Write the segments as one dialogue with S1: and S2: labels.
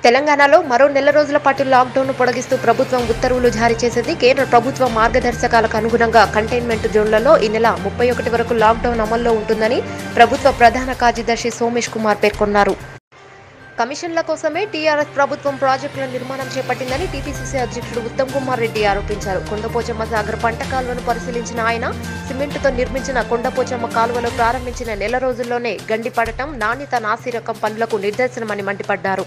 S1: తెలంగాణలో మరో నెల రోజుల పాటు లాక్డౌన్ పొడిగిస్తూ ప్రభుత్వం ఉత్తర్వులు జారీ చేసింది కేంద్ర ప్రభుత్వ మార్గదర్శకాలకు అనుగుణంగా కంటైన్మెంట్ జోన్లలో ఈ నెల ముప్పై ఒకటి వరకు లాక్డౌన్ అమల్లో ఉంటుందని ప్రభుత్వ ప్రధాన కార్యదర్శి సోమేష్ కుమార్ పేర్కొన్నారు కమిషన్ల కోసమే టీఆర్ఎస్ ప్రభుత్వం ప్రాజెక్టుల నిర్మాణం చేపట్టిందని టీపీసీసీ అధ్యక్షుడు ఉత్తమ్ కుమార్ రెడ్డి ఆరోపించారు కొండపోచమ్మ సాగర్ పంట కాలువను పరిశీలించిన ఆయన సిమెంటుతో నిర్మించిన కొండపోచమ్మ కాలువలో ప్రారంభించిన నెల రోజుల్లోనే గండి పడటం నాణ్యత నాసి రకం పనులకు నిదర్శనమని మండిపడ్డారు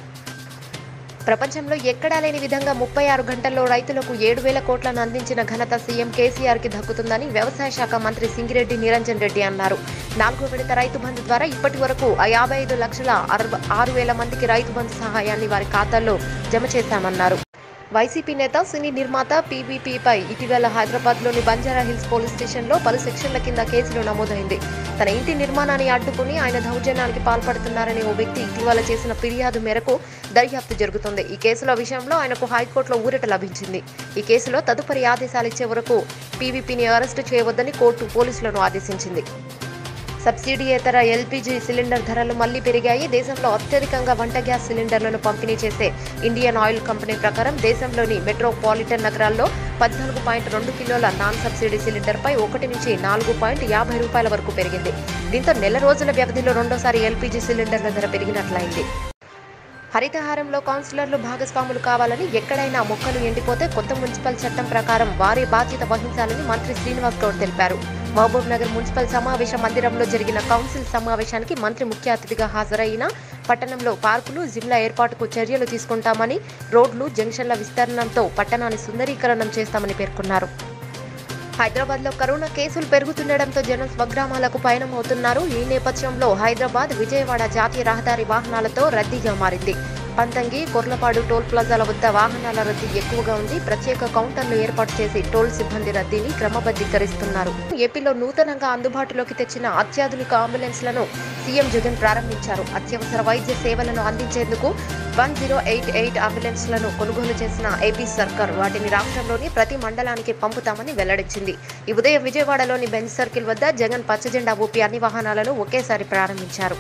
S1: ప్రపంచంలో ఎక్కడా లేని విధంగా ముప్పై ఆరు గంటల్లో రైతులకు ఏడు వేల కోట్లను అందించిన ఘనత సీఎం కేసీఆర్ కి దక్కుతుందని వ్యవసాయ శాఖ మంత్రి సింగిరెడ్డి నిరంజన్ రెడ్డి అన్నారు నాలుగో విడత రైతు బంధు ద్వారా ఇప్పటి వరకు యాభై ఐదు లక్షల అరవై ఆరు వేల మందికి రైతు బంధు సహాయాన్ని వారి ఖాతాల్లో జమ చేశామన్నారు వైసీపీ నేత సినీ నిర్మాత పీవీపీపై ఇటీవల హైదరాబాద్లోని బంజారా హిల్స్ పోలీస్ స్టేషన్లో పలు సెక్షన్ల కింద కేసులు నమోదైంది తన ఇంటి నిర్మాణాన్ని అడ్డుకుని ఆయన దౌర్జన్యానికి పాల్పడుతున్నారని ఓ వ్యక్తి ఇటీవల చేసిన ఫిర్యాదు మేరకు దర్యాప్తు జరుగుతుంది ఈ కేసుల విషయంలో ఆయనకు హైకోర్టులో ఊరట లభించింది ఈ కేసులో తదుపరి ఆదేశాలు ఇచ్చే వరకు పీవీపీని అరెస్టు చేయవద్దని కోర్టు పోలీసులను ఆదేశించింది సబ్సిడీయేతర ఎల్పీజీ సిలిండర్ ధరలు మళ్లీ పెరిగాయి దేశంలో అత్యధికంగా వంట గ్యాస్ సిలిండర్లను పంపిణీ చేసే ఇండియన్ ఆయిల్ కంపెనీ ప్రకారం దేశంలోని మెట్రోపాలిటన్ నగరాల్లో పద్నాలుగు పాయింట్ రెండు కిలోల నాన్ సబ్సిడీ సిలిండర్పై ఒకటి నుంచి నాలుగు పాయింట్ యాభై రూపాయల వరకు పెరిగింది దీంతో నెల రోజుల వ్యవధిలో రెండోసారి ఎల్పీజీ సిలిండర్ల ధర పెరిగినట్లయింది హరితహారంలో కౌన్సిలర్లు భాగస్వాములు కావాలని ఎక్కడైనా మొక్కలు ఎండిపోతే కొత్త మున్సిపల్ చట్టం ప్రకారం వారి బాధ్యత వహించాలని మంత్రి శ్రీనివాస్ గౌడ్ తెలిపారు మహబూబ్ నగర్ మున్సిపల్ సమావేశ మందిరంలో జరిగిన కౌన్సిల్ సమావేశానికి మంత్రి ముఖ్య అతిథిగా హాజరైన పట్టణంలో పార్కులు జిమ్ల ఏర్పాటుకు చర్యలు తీసుకుంటామని రోడ్లు జంక్షన్ల విస్తరణతో పట్టణాన్ని సుందరీకరణం చేస్తామని పేర్కొన్నారు హైదరాబాద్ లో కరోనా కేసులు పెరుగుతుండటంతో జనం స్వగ్రామాలకు పయనమవుతున్నారు ఈ నేపథ్యంలో హైదరాబాద్ విజయవాడ జాతీయ రహదారి వాహనాలతో రద్దీగా మారింది పంతంగి కొర్లపాడు టోల్ ప్లాజాల వద్ద వాహనాల రద్దీ ఎక్కువగా ఉంది ప్రత్యేక కౌంటర్లు ఏర్పాటు చేసి టోల్ సిబ్బంది రద్దీని క్రమబద్ధీకరిస్తున్నారు ఏపీలో నూతనంగా అందుబాటులోకి తెచ్చిన అత్యాధునిక అంబులెన్స్లను సీఎం జగన్ ప్రారంభించారు అత్యవసర వైద్య సేవలను అందించేందుకు వన్ జీరో ఎయిట్ ఎయిట్ అంబులెన్స్లను కొనుగోలు చేసిన ఏపీ సర్కార్ వాటిని రాష్ట్రంలోని ప్రతి మండలానికి పంపుతామని వెల్లడించింది ఈ ఉదయం విజయవాడలోని బెంచ్ సర్కిల్ వద్ద జగన్ పచ్చజెండా ఊపి అన్ని వాహనాలను ఒకేసారి ప్రారంభించారు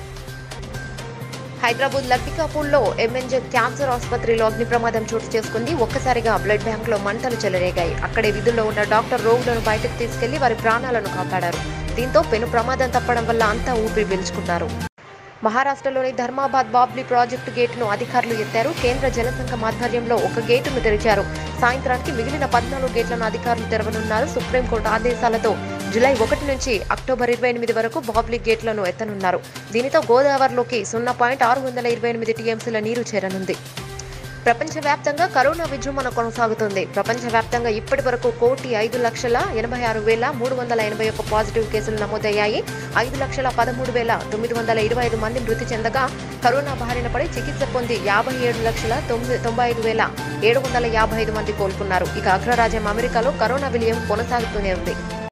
S1: హైదరాబాద్ లక్కికాపూర్లో ఎంఎన్జే క్యాన్సర్ ఆసుపత్రిలో అగ్ని ప్రమాదం చోటు చేసుకుంది ఒక్కసారిగా బ్లడ్ బ్యాంకులో మంటలు చెలరేగాయి అక్కడే విధుల్లో ఉన్న డాక్టర్ రోగులను బయటకు తీసుకెళ్లి వారి ప్రాణాలను కాపాడారు దీంతో పెను ప్రమాదం తప్పడం వల్ల అంతా ఊపిరి పీల్చుకున్నారు మహారాష్ట్రలోని ధర్మాబాద్ బాబ్లీ ప్రాజెక్టు గేటును అధికారులు ఎత్తారు కేంద్ర జలసంఘం ఆధ్వర్యంలో ఒక గేటును తెరిచారు సాయంత్రానికి మిగిలిన పద్నాలుగు గేట్లను అధికారులు తెరవనున్నారు సుప్రీంకోర్టు ఆదేశాలతో జూలై ఒకటి నుంచి అక్టోబర్ ఇరవై ఎనిమిది వరకు బాబ్లీ గేట్లను ఎత్తనున్నారు దీనితో గోదావరిలోకి సున్నా పాయింట్ ఆరు వందల ఇరవై ఎనిమిది టీఎంసీల నీరు చేరనుంది ప్రపంచవ్యాప్తంగా కరోనా విజృంభణ కొనసాగుతుంది ప్రపంచవ్యాప్తంగా ఇప్పటి వరకు కోటి ఐదు లక్షల ఎనభై ఆరు వేల మూడు వందల ఎనభై ఒక్క పాజిటివ్ కేసులు నమోదయ్యాయి ఐదు లక్షల పదమూడు వేల తొమ్మిది వందల ఇరవై ఐదు మంది మృతి చెందగా కరోనా బారిన పడి చికిత్స పొంది యాభై ఏడు లక్షల తొమ్మిది తొంభై ఐదు వేల ఏడు వందల యాభై ఐదు మంది కోలుకున్నారు ఇక అగ్రరాజ్యం అమెరికాలో కరోనా విలయం కొనసాగుతూనే ఉంది